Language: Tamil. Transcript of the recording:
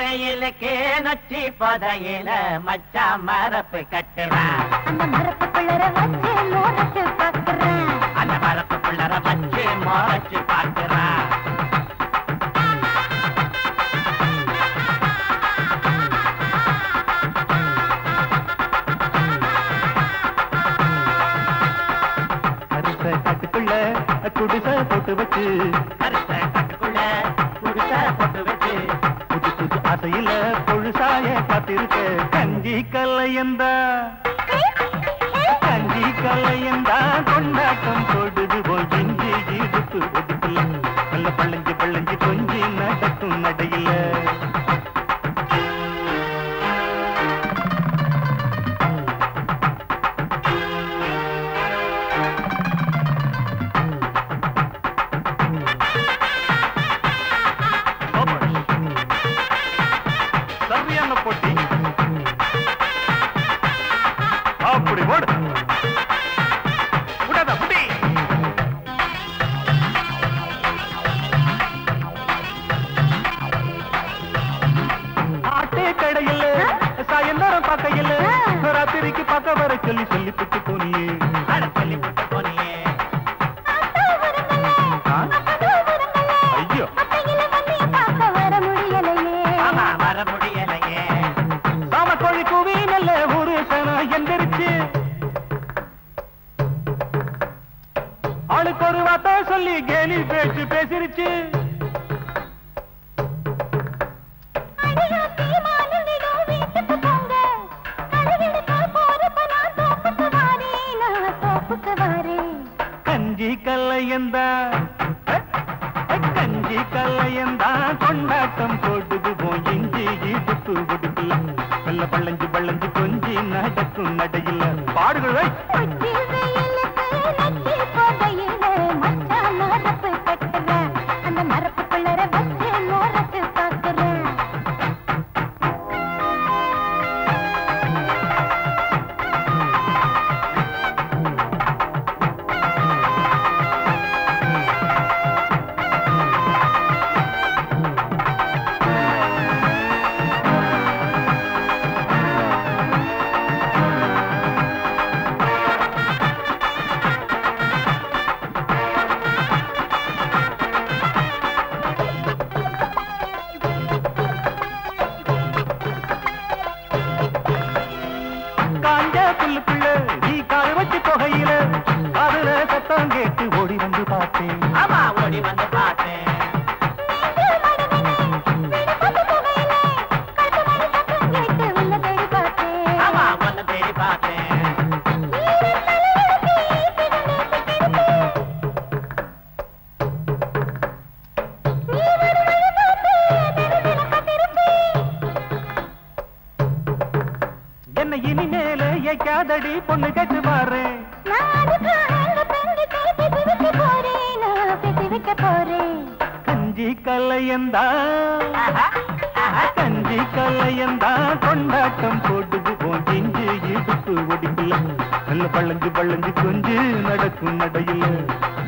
வெயிலுக்கு நொச்சி புதையில மச்சா மரப்பு கட்டுறான் அந்த மரப்பு பிள்ளற வச்சு மோரட்டு பாக்குறேன் அந்த மரப்பு பிள்ளற வச்சு முறைச்சு பார்க்கிறான் கருச காட்டுக்குள்ள குடிச போட்டு வச்சு கருத்த கட்டுக்குள்ள குடிச போட்டு வச்சு புது புது ஆசையில பொழுசாய காத்திருக்க கஞ்சி கல்லையந்தா கஞ்சி கல்லையந்தா கொண்டாட்டம் போடுது போல் இஞ்சி இடுப்பு ஒதுக்கல நல்ல பள்ளஞ்சி பள்ளஞ்சி கொஞ்சி நடக்கும் நடையில சரியான போட்டி அப்படி ஓடு விடாத புடி ஆட்டே கடையில் சாயந்தரம் பார்க்கையில் ராத்திரிக்கு பார்க்க வர சொல்லி சொல்லி புட்டு போனியே அட சொல்லி விட்டு போனியே ஆ? ஐயோ அத்தையில வந்து பார்க்க வர முடியலையே ஆமா வர முடியலையே சாம கோழி கூவி நல்ல ஒரு சனா எந்திரிச்சு ஆளுக்கு ஒரு வார்த்தை சொல்லி கேலி பேச்சு பேசிருச்சு அடியாத்தி மாலுவிடோ வீட்டுக்கு போங்க அழகெடுக்க போறப்ப நான் தோப்புக்கு வாரேன் நான் தோப்புக்கு வாரேன் கஞ்சி கல்லையந்தா கஞ்சி கல்லையந்தா கொண்டாட்டம் போடுது போய் இஞ்சி இடுப்பு ஒடுக்கல நல்ல பள்ளஞ்சி பள்ளஞ்சி கொஞ்சி நடக்கும் நடையில பாடுகள் வை. உச்சி வெயிலுக்கு நச்சி போதையில மச்சான் மரப்பு கட்டுறேன் அந்த மரப்பு பிள்ளற வச்சு மோரட்டு பாக்குறேன் காஞ்ச புல்லுக்குள்ள நீ கால் வச்சு தொகையில அதுல சத்தம் கேட்டு ஓடி வந்து பார்த்தேன் ஆமா ஓடி வந்து பார்த்தேன் ஆமா ஒன்னு தேடி பார்த்தேன் என்ன இனிமேல ஏக்காதடி பொண்ணு கேட்டு பாரு கஞ்சி கல்லையந்தா ஆஹா, ஆஹா. கஞ்சி கல்லையந்தா கொண்டாட்டம் போட்டுது போன் இஞ்சி இடுப்பு ஒடிக்கல நல்ல பள்ளஞ்சு பள்ளஞ்சு கொஞ்சு நடக்கும் நடையில